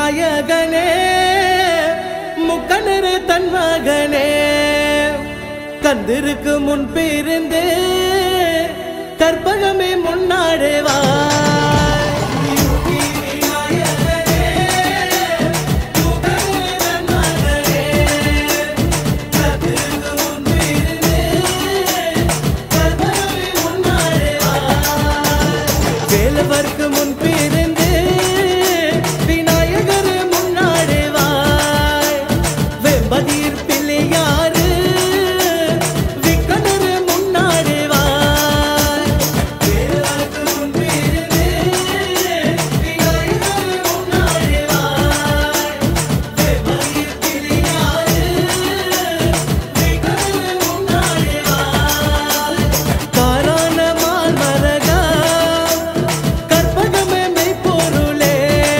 விநாயகனே முக்கணரு தன் மகனே கந்திருக்கு முன் பிரிந்து கற்பகமே முன்னாடு வா வேலவர்க்கு முன் பிரிந்து விநாயகர் முன்னாடி வாய் வெம்பதீர் பிள்ளையாரு விக்கணர் முன்னாடி வாய் வேலவர்க்கு முன் பிரிந்து விநாயகர் முன்னாடி வாய் வெம்பதீர் பிள்ளையாரு விக்கணர் முன்னாடி வாய் காரான மால்மரகா கற்பகமே மெய்ப்பொருளே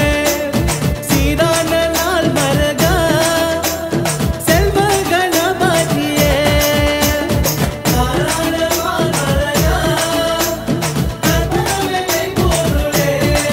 சீரான நாள் மரகா செல்வ கணபதியே காரான மால்மரகா கற்பகமே மெய்ப்பொருளே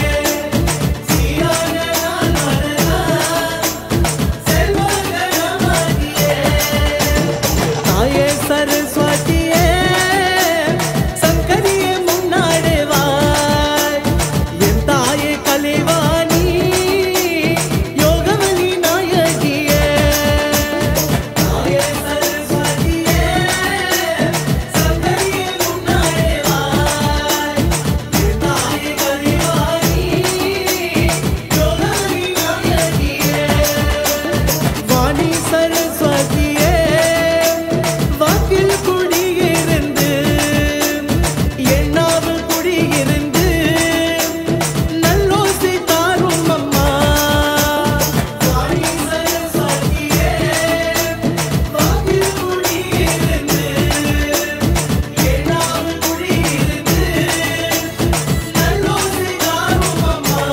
சீரான நாள் மரகா செல்வ கணபதியே தாயே சரஸ்வதியே சங்கரியே முன்னாடி வாய் என் தாயே கலைவாணி யோகவலி நாயகியே தாயே சரஸ்வதியே சங்கரியே முன்னாடி வாய் என் தாயே கலைவாணி யோகவலி நாயகியே வாணி சரஸ்வதியே வாக்கில் குடியிருந்து எண்ணாவில் குடியிருந்து நல்லோசை தாரும் அம்மா வாணி சரஸ்வதியே வாக்கில் குடியிருந்து எண்ணாவில் குடியிருந்து நல்லோசை தாரும் அம்மா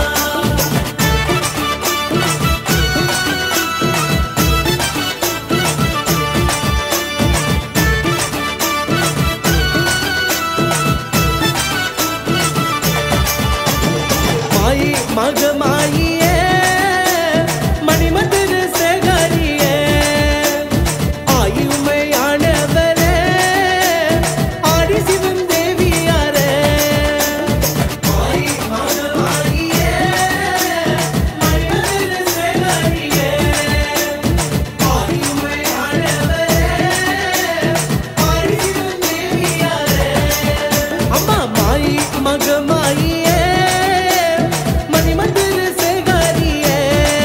மாயி மகமாயியே மணிமந்திர சேகரியே ஆயுமையானவரே ஆடி சிவன் தேவியாரே மாயி மகமாயியே மணிமந்திர சேகரியே ஆயுமையானவரே ஆடி சிவன் தேவியாரே அம்மா மாயி மகமாயியே மணிமந்திர சேகரியே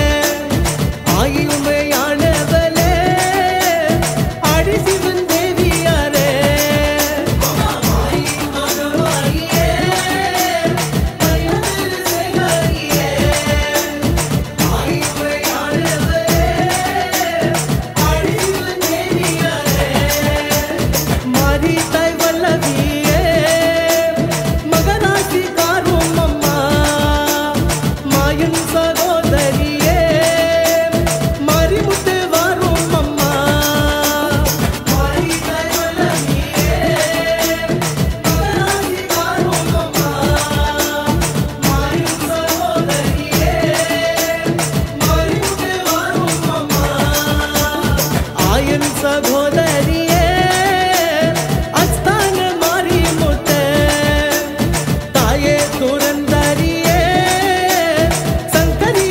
ஆயுமையானவளே ஆடி சிவன் தேவியாரே அம்மா மாயி மகமாயியே மணிமந்திர சேகரியே ஆயுமையானவளே ஆடி சிவன் தேவியாரே மாரி தாய் வல்லவியே மகராசி காரும் அம்மா மாயன் சகோதரியே மாரிமுத்து வாரும் அம்மா மாரி தாய் வல்லவியே மகராசி காரும் அம்மா மாயன் சகோதரியே மாரிமுத்து வாரும் அம்மா ஆயன் சகோதரியே அஸ்தான மாறி முத்த தாயே துரந்தரியே சங்கரி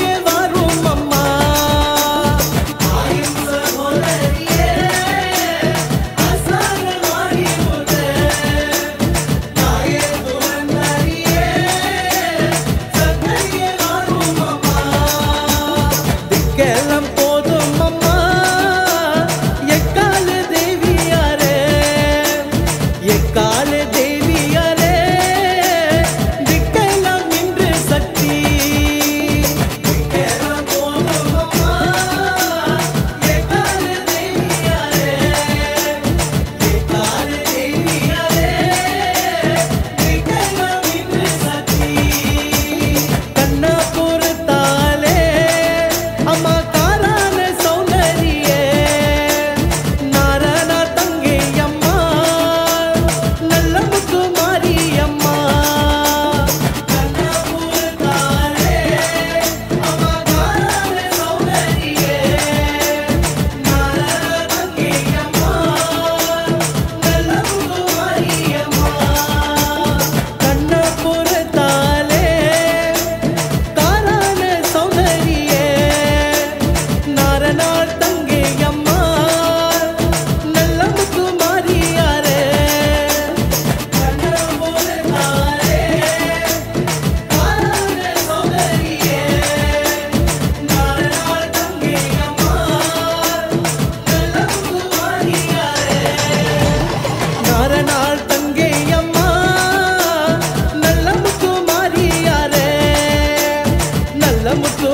முத்து